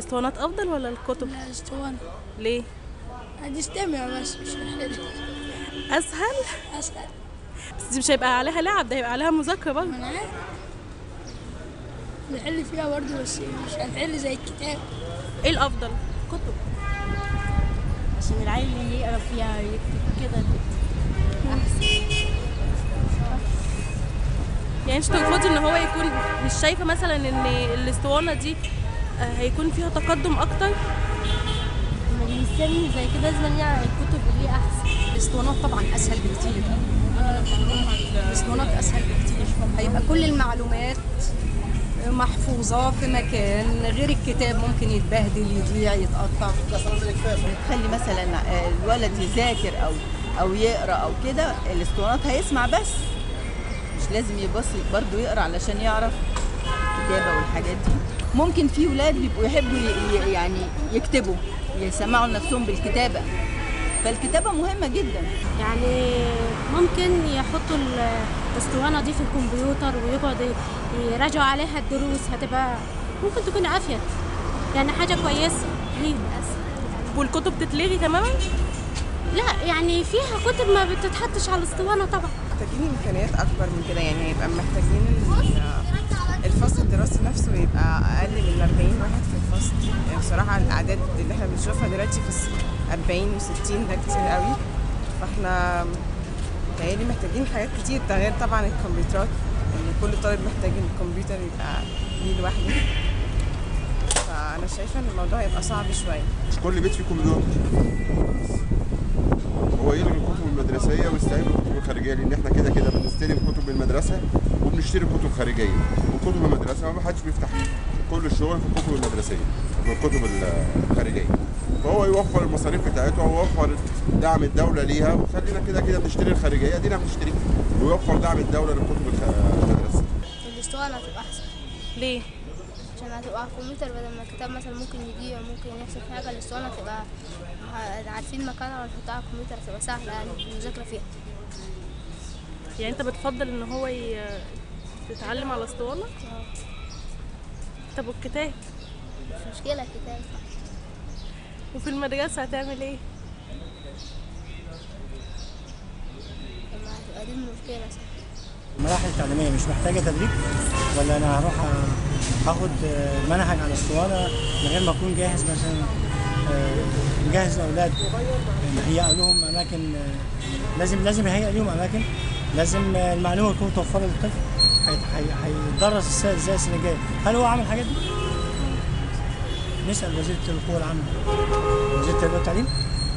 الاسطوانات افضل ولا الكتب لا اسطوانة ليه هتستمع بس مش هحل اسهل اسهل بس دي مش هيبقى عليها لعب ده هيبقى عليها مذاكره برضه ما انا عارف نحل فيها برضه بس مش هنحل زي الكتاب ايه الافضل كتب عشان العيل اللي يقرا فيها يكتب كده احسن يعني انت تقصدي ان هو يكون مش شايفه مثلا ان الاسطوانه دي آه، هيكون فيها تقدم اكتر لما بيستني زي كده لازم يعني الكتب اللي احسن الاسطوانات طبعا اسهل بكتير الاسطوانات اسهل بكتير هيبقى كل المعلومات محفوظة في مكان غير الكتاب ممكن يتبهدل يضيع يتقطع تخلي مثلا آه، الولد يذاكر او او يقرا او كده الاسطوانات هيسمع بس مش لازم يبص برضه يقرا علشان يعرف الكتابه والحاجات دي ممكن في ولاد بيبقوا يحبوا ي- ي- يعني يكتبوا يسمعوا لنفسهم بالكتابه فالكتابه مهمه جدا يعني ممكن يحطوا ال- الاسطوانه دي في الكمبيوتر ويقعدوا يراجعوا عليها الدروس هتبقى ممكن تكون افيد يعني حاجه كويسه ليهم والكتب تتلغي تماما لا يعني فيها كتب ما بتتحطش على الاسطوانه طبعا محتاجين امكانيات اكبر من كده يعني هيبقى محتاجين ال- الفصل الدراسي نفسه يبقى اقل من 40 واحد في الفصل يعني بصراحه الاعداد اللي احنا بنشوفها دلوقتي في الس- 40 و60 ده كتير قوي فاحنا متهيألي محتاجين حاجات كتير ده غير طبعا الكمبيوترات يعني كل طالب محتاج ان الكمبيوتر يبقى ليه لوحده فانا شايفه ان الموضوع هيبقى صعب شويه مش كل بيت فيه كمبيوتر هو يلغي الكتب المدرسيه ويستعين بالكتب الخارجيه لان احنا كده كده بنستلم كتب من المدرسه وبنشتري كتب خارجيه وكتب المدرسه ما حدش بيفتح كل الشغل في الكتب المدرسيه في الكتب الخارجيه فهو يوفر المصاريف بتاعتها ويوفر دعم الدوله ليها وخلينا كده كده بنشتري الخارجيه دينا بنشتري ويوفر دعم الدوله للكتب الخ- المدرسيه الاسطوانة هتبقى أحسن ليه عشان هتبقى على الكمبيوتر بدل ما الكتاب مثلا ممكن يضيع ممكن يحصل فيه حاجة الاسطوانة تبقى ه- عارفين مكانها ونحطها على الكمبيوتر تبقى سهلة يعني المذاكرة فيها يعني انت بتفضل ان هو ي... تتعلم على اسطوانه طب والكتاب مش مشكلة الكتاب وفي المدرسه هتعمل ايه لما هتبقى دي المشكلة صح المراحل التعليمية مش محتاجة تدريب ولا أنا هروح أ- هاخد آه، منهج على الاسطوانة من غير ما أكون جاهز مثلا آه، مجهز الأولاد مهيئ لهم أماكن آه، لازم لازم يهيئ لهم أماكن لازم آه، المعلومة تكون متوفرة للطفل هيت- هي- هيتدرس ازاي ازاي السنة الجاية هل هو عمل الحاجات دي؟ نسأل وزير القوى العامة وزير التربية والتعليم